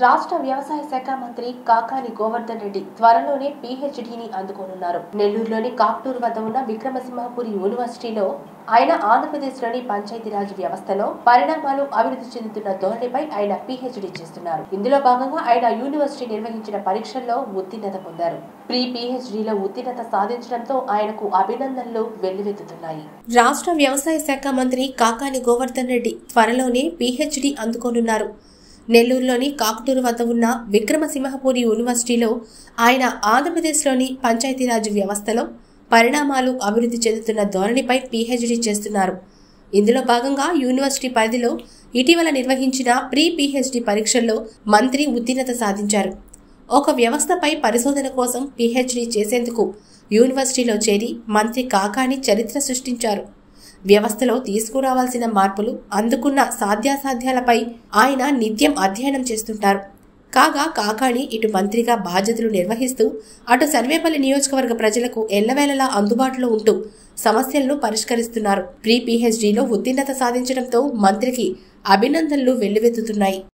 రాష్ట్ర వ్యవసాయ శాఖ మంత్రి కాకాని గోవర్ధన్ రెడ్డి త్వరలోనే పీహెచ్డీని అందుకోనున్నారు నెల్లూరులోని కాక్టూరు వద్ద ఉన్న విక్రమసింహపురి యూనివర్సిటీలో ఆయన ఆంధ్రప్రదేశ్లోని పంచాయతీరాజ్ వ్యవస్థలో పరిణామాలు అభివృద్ధి చెందుతున్న ధోరణిపై ఆయన పీహెచ్డీ చేస్తున్నారు ఇందులో భాగంగా ఆయన యూనివర్సిటీ నిర్వహించిన పరీక్షల్లో ఉత్తీర్ణత పొందారు ప్రీ పీహెచ్డీలో ఉత్తీర్ణత సాధించడంతో ఆయనకు అభినందనలు వెల్లువెత్తుతున్నాయి రాష్ట్ర వ్యవసాయ శాఖ మంత్రి కాకాని గోవర్ధన్ రెడ్డి త్వరలోనే పీహెచ్డీ అందుకోనున్నారు నెల్లూరులోని కాకుటూరు వద్ద ఉన్న విక్రమసింహపురి యూనివర్సిటీలో ఆయన ఆంధ్రప్రదేశ్లోని పంచాయతీరాజ్ వ్యవస్థలో పరిణామాలు అభివృద్ధి చెందుతున్న ధోరణిపై పీహెచ్డీ చేస్తున్నారు ఇందులో భాగంగా యూనివర్సిటీ పరిధిలో ఇటీవల నిర్వహించిన ప్రీ పీహెచ్డీ పరీక్షల్లో మంత్రి ఉత్తీర్ణత సాధించారు ఒక వ్యవస్థపై పరిశోధన కోసం పీహెచ్డీ చేసేందుకు యూనివర్సిటీలో చేరి మంత్రి కాకాని చరిత్ర సృష్టించారు వ్యవస్థలో తీసుకురావాల్సిన మార్పులు అందుకున్న సాధ్యాసాధ్యాలపై ఆయన నిత్యం అధ్యయనం చేస్తుంటారు కాగా కాకాణి ఇటు మంత్రిగా బాధ్యతలు నిర్వహిస్తూ అటు సర్వేపల్లి నియోజకవర్గ ప్రజలకు ఎల్లవేళలా అందుబాటులో ఉంటూ సమస్యలను పరిష్కరిస్తున్నారు ప్రీ పీహెచ్డీలో ఉత్తీర్ణత సాధించడంతో మంత్రికి అభినందనలు వెల్లువెత్తుతున్నాయి